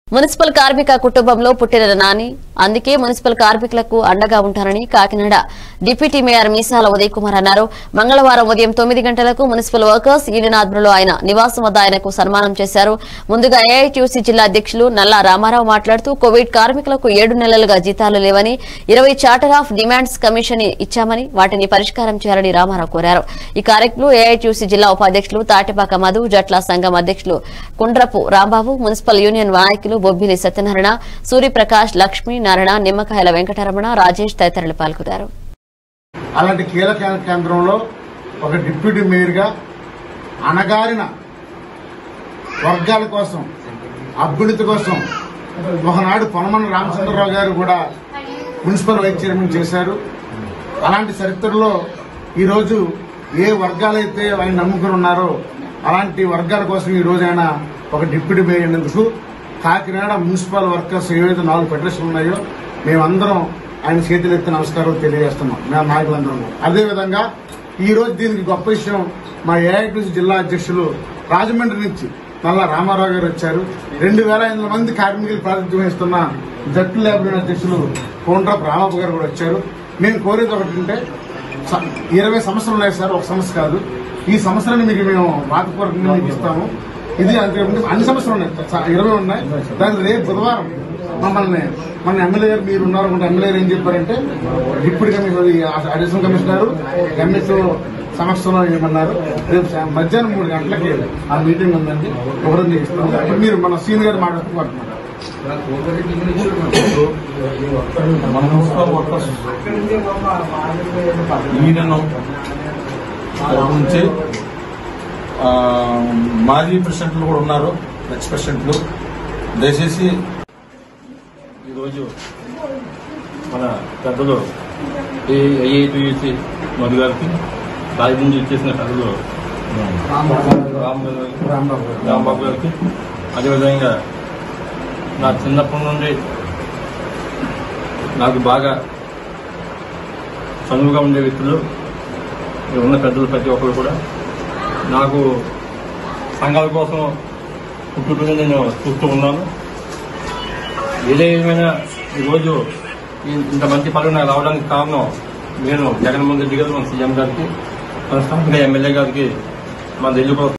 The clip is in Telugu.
మున్సిపల్ కార్మిక కుటుంబంలో పుట్టిన నాని అందుకే మున్సిపల్ కార్మికులకు అండగా ఉంటారని కాకినాడ డిప్యూటీ మేయర్ మీసాల ఉదయ్ కుమార్ అన్నారు మంగళవారం ఉదయం తొమ్మిది గంటలకు మున్సిపల్ వర్కర్స్ యూనియన్ ఆధ్వర్యంలో ఆయన నివాసం వద్ద ఆయనకు సన్మానం చేశారు ముందుగా ఏఐటీయూసీ జిల్లా అధ్యక్షులు నల్లా రామారావు మాట్లాడుతూ కోవిడ్ కార్మికులకు ఏడు నెలలుగా జీతాలు లేవని ఇరవై చార్టర్ ఆఫ్ డిమాండ్స్ కమిషన్ ఇచ్చామని వాటిని పరిష్కారం చేయాలని రామారావు కోరారు ఈ కార్యక్రమంలో ఏఐటీయూసీ జిల్లా ఉపాధ్యక్షులు తాటిపాక మధు జట్ల సంఘం అధ్యక్షులు కుండ్రపు రాంబాబు మున్సిపల్ యూనియన్ నాయకులు బొబ్బిలి సత్యనారాయణ సూర్యప్రకాష్ లక్ష్మీ నారాయణ నిమ్మకాయల వెంకటరమణ రాజేష్ తదితరులు పాల్గొన్నారు అలాంటి కీలక కేంద్రంలో ఒక డిప్యూటీ మేయర్గా అణగారిన వర్గాల కోసం అభ్యున్నతి కోసం ఒకనాడు పొనమన రామచంద్రరావు గారు కూడా మున్సిపల్ వైస్ చైర్మన్ చేశారు అలాంటి చరిత్రలో ఈరోజు ఏ వర్గాలైతే ఆయన నమ్ముకుని ఉన్నారో అలాంటి వర్గాల కోసం ఈ రోజు ఆయన ఒక డిప్యూటీ మేయర్ అయినందుకు కాకినాడ మున్సిపల్ వర్కర్స్ ఏవైతే నాలుగు ఫెడరేషన్లు ఉన్నాయో మేమందరం ఆయన చేతులెత్తి నమస్కారం తెలియజేస్తున్నాం మేము నాయకులందరం అదేవిధంగా ఈ రోజు దీనికి గొప్ప విషయం మా ఏఐటీసీ జిల్లా అధ్యక్షులు రాజమండ్రి నుంచి నల్ల రామారావు గారు వచ్చారు రెండు వేల ఐదు వందల మంది కార్మికులు ప్రాతినిధ్యం వహిస్తున్న జట్టు లేబర్ అధ్యక్షులు కోండ్రపు రామప్ప గారు కూడా వచ్చారు మేము కోరేది ఒకటి అంటే స- ఇరవై సంవత్సరాలు ఉన్నాయి సార్ ఒక సమస్య కాదు ఈ సంవత్సరాన్ని మీకు మేము వాతపూర్వకంగా మీకు ఇస్తాము ఇది అంతే అన్ని సమస్యలు ఉన్నాయి స- ఇరవై ఉన్నాయి దానికి రేపు బుధవారం మమ్మల్ని మన ఎమ్మెల్యే గారు మీరు ఉన్నారు అనుకుంటే ఎమ్మెల్యే గారు ఏం చెప్పారంటే డిప్యూటీ కమిషనర్ ఈ అడిషనల్ కమిషనర్ ఎంఎస్ఓ సమక్షంలో ఏమన్నారు రేపు సా- మధ్యాహ్నం మూడు గంటలకి ఆ మీటింగ్ ఉందండి ఒకరోజు మీకు ఇస్తాం ఇప్పుడు మీరు మన సీనియర్ గారు మాట్లాడుతున్నారు మన మున్సిపల్ వర్కర్స్ యూనియన్ నుంచి ఆ, మాజీ ప్రెసిడెంట్లు కూడా ఉన్నారు ఎక్స్ ప్రెసిడెంట్లు దయచేసి ఈరోజు మన పెద్దలు ఐఐటిసి మధు గారికి రాజమండ్రి చేసిన పెద్దలు రాంబాబు రాంబాబు గారికి అదేవిధంగా నా చిన్నప్పటి నుండి నాకు బాగా చనువుగా ఉండే వ్యక్తులు ఇక్కడ ఉన్న పెద్దలు ప్రతి ఒక్కరు కూడా నాకు సంఘాల కోసం పుట్టుకుని నేను చూస్తూ ఉన్నాను ఏదేమైనా ఈరోజు ఈ- ఇంత మంచి పనులు నాకు రావడానికి కారణం నేను జగన్మోహన్ రెడ్డి గారు మన సీఎం గారికి మన స్థానిక ఎమ్మెల్యే గారికి మన ఢిల్లీ